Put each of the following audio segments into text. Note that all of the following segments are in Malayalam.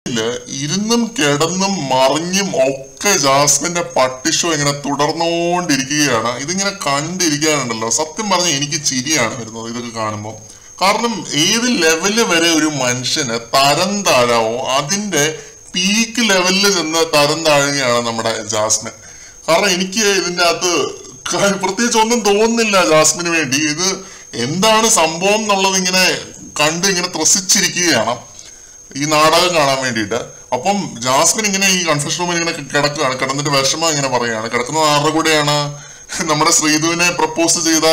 ഇതില് ഇരുന്നും കിടന്നും മറിഞ്ഞും ഒക്കെ ജാസ്മിന്റെ പട്ടി ഷോ ഇങ്ങനെ തുടർന്നുകൊണ്ടിരിക്കുകയാണ് ഇതിങ്ങനെ കണ്ടിരിക്കാനുണ്ടല്ലോ സത്യം പറഞ്ഞ എനിക്ക് ചിരിയാണ് വരുന്നത് ഇതൊക്കെ കാണുമ്പോൾ കാരണം ഏത് ലെവല് വരെ ഒരു മനുഷ്യന് തരം താഴാവോ അതിന്റെ പീക്ക് ലെവലിൽ ചെന്ന് തരം താഴുകയാണ് നമ്മുടെ ജാസ്മിൻ കാരണം എനിക്ക് ഇതിന്റെ അകത്ത് ക- പ്രത്യേകിച്ച് ഒന്നും തോന്നുന്നില്ല ജാസ്മിന് വേണ്ടി ഇത് എന്താണ് സംഭവം എന്നുള്ളത് ഇങ്ങനെ കണ്ട് ഇങ്ങനെ ത്രസിച്ചിരിക്കുകയാണ് ഈ നാടകം കാണാൻ വേണ്ടിയിട്ട് അപ്പം ജാസ്മിൻ ഇങ്ങനെ ഈ കൺഫ്യൂഷൻ റൂമിൽ ഇങ്ങനെ കിടക്കുകയാണ് കിടന്നിട്ട് വിഷമം ഇങ്ങനെ പറയുകയാണ് കിടക്കുന്നത് ആരുടെ കൂടെയാണ് നമ്മുടെ ശ്രീധുവിനെ പ്രപ്പോസ് ചെയ്ത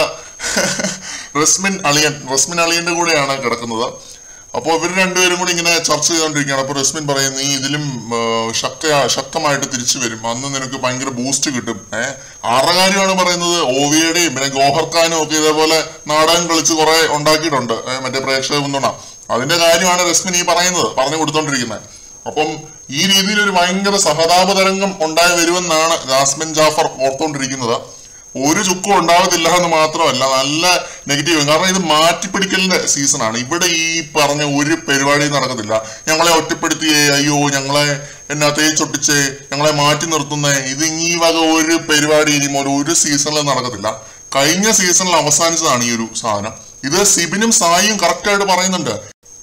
റസ്മിൻ അളിയൻ റസ്മിൻ അളിയന്റെ കൂടെയാണ് കിടക്കുന്നത് അപ്പോൾ ഇവർ രണ്ടുപേരും കൂടി ഇങ്ങനെ ചർച്ച ചെയ്തുകൊണ്ടിരിക്കുകയാണ് അപ്പോൾ റസ്മിൻ പറയും നീ ഇതിലും ആ, ശക്ത ശക്തമായിട്ട് തിരിച്ചു വരും അന്ന് നിനക്ക് ഭയങ്കര ബൂസ്റ്റ് കിട്ടും ഏഹ് ആരുടെ കാര്യമാണ് പറയുന്നത് ഓവിയുടെയും പിന്നെ ഗോഹർ ഖാനും ഒക്കെ ഇതേപോലെ നാടകം കളിച്ച് കുറെ ഉണ്ടാക്കിയിട്ടുണ്ട് ഏ, മറ്റേ പ്രേക്ഷക പിന്തുണ അതിന്റെ കാര്യമാണ് രശ്മിൻ ഈ പറയുന്നത് പറഞ്ഞു കൊടുത്തോണ്ടിരിക്കുന്നത് അപ്പം ഈ രീതിയിൽ ഒരു ഭയങ്കര സഹതാപ തരംഗം ഉണ്ടായി വരുമെന്നാണ് ജാസ്മിൻ ജാഫർ ഓർത്തുകൊണ്ടിരിക്കുന്നത് ഒരു ചുക്കും ഉണ്ടാവത്തില്ല എന്ന് മാത്രമല്ല നല്ല നെഗറ്റീവ് കാരണം ഇത് മാറ്റിപ്പിടിക്കലിന്റെ സീസണാണ് ഇവിടെ ഈ പറഞ്ഞ ഒരു പരിപാടി നടക്കത്തില്ല ഞങ്ങളെ ഒറ്റപ്പെടുത്തിയേ അയ്യോ ഞങ്ങളെ എന്നാ തേച്ചൊട്ടിച്ചേ ഞങ്ങളെ മാറ്റി നിർത്തുന്നേ ഇത് ഈ വക ഒരു പരിപാടി ഇനി മുതൽ ഒരു സീസണിൽ നടക്കത്തില്ല കഴിഞ്ഞ സീസണിൽ അവസാനിച്ചതാണ് ഈ ഒരു സാധനം ഇത് സിബിനും സായിയും കറക്റ്റ് ആയിട്ട് പറയുന്നുണ്ട്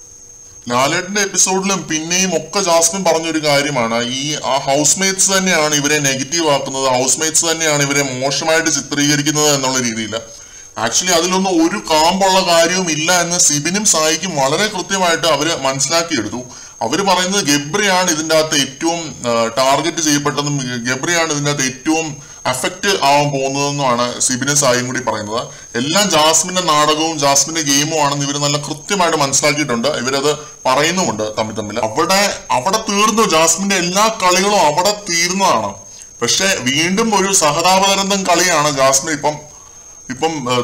ലാലേട്ടന്റെ എപ്പിസോഡിലും പിന്നെയും ഒക്കെ ജാസ്മിൻ പറഞ്ഞൊരു കാര്യമാണ് ഈ ആ ഹൗസ് മേറ്റ്സ് തന്നെയാണ് ഇവരെ നെഗറ്റീവ് ആക്കുന്നത് ഹൗസ് മേറ്റ്സ് തന്നെയാണ് ഇവരെ മോശമായിട്ട് ചിത്രീകരിക്കുന്നത് എന്നുള്ള രീതിയിൽ ആക്ച്വലി അതിലൊന്നും ഒരു കാമ്പുള്ള കാര്യവും ഇല്ല എന്ന് സിബിനും സായിക്കും വളരെ കൃത്യമായിട്ട് അവര് മനസ്സിലാക്കിയെടുത്തു അവര് പറയുന്നത് ഗബ്രിയാണ് ഇതിന്റെ അകത്ത് ഏറ്റവും ടാർഗറ്റ് ചെയ്യപ്പെട്ടതും ഗബ്രിയാണ് ഇതിന്റെ അകത്ത് ഏറ്റവും അഫക്റ്റ് ആവാൻ പോകുന്നതെന്നുമാണ് സിബിനും സായും കൂടി പറയുന്നത് എല്ലാം ജാസ്മിന്റെ നാടകവും ജാസ്മിന്റെ ഗെയിമും ആണെന്ന് ഇവർ നല്ല കൃത്യമായിട്ട് മനസ്സിലാക്കിയിട്ടുണ്ട് ഇവരത് പറയുന്നുമുണ്ട് തമ്മിൽ തമ്മിൽ അവിടെ അവിടെ തീർന്നു ജാസ്മിന്റെ എല്ലാ കളികളും അവിടെ തീർന്നതാണ് പക്ഷെ വീണ്ടും ഒരു സഹതാപതരന്തം കളിയാണ് ജാസ്മിൻ ഇപ്പം ഇപ്പം ഏഹ്,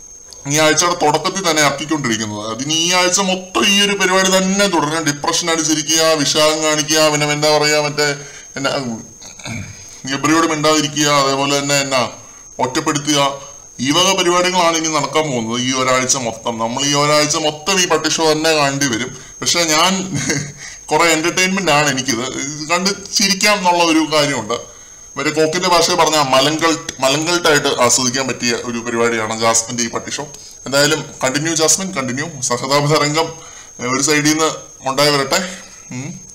ഈ ആഴ്ചയുടെ തുടക്കത്തിൽ തന്നെ ഇറക്കിക്കൊണ്ടിരിക്കുന്നത് അതിന് ഈ ആഴ്ച മൊത്തം ഈ ഒരു പരിപാടി തന്നെ തുടരണം ഡിപ്രഷൻ അടിച്ചിരിക്കുക വിഷാദം കാണിക്കുക പിന്നെ എന്താ പറയാ മറ്റേ എന്നാ ഉം, ഗബ്രിയോട് മിണ്ടാതിരിക്കുക അതേപോലെ തന്നെ എന്നാ ഒറ്റപ്പെടുത്തുക ഈ വക പരിപാടികളാണ് ഇനി നടക്കാൻ പോകുന്നത് ഈ ഒരാഴ്ച മൊത്തം നമ്മൾ ഈ ഒരാഴ്ച മൊത്തം ഈ പട്ടി ഷോ തന്നെ കാണേണ്ടി വരും പക്ഷെ ഞാൻ കുറെ എന്റർടൈൻമെന്റ് ആണ് എനിക്കിത് ഇത് കണ്ട് ചിരിക്കാം എന്നുള്ള ഒരു കാര്യമുണ്ട് മറ്റേ കോക്കിന്റെ ഭാഷയിൽ പറഞ്ഞ മലങ്കൾട്ട് മലങ്കൾട്ടായിട്ട് ആസ്വദിക്കാൻ പറ്റിയ ഒരു പരിപാടിയാണ് ജാസ്മിന്റെ ഈ പട്ടി ഷോ എന്തായാലും കണ്ടിന്യൂ ജാസ്മിൻ കണ്ടിന്യൂ സഹതാപ തരംഗം ഏഹ്, ഒരു സൈഡിൽ നിന്ന് ഉണ്ടായി വരട്ടെ ഉം.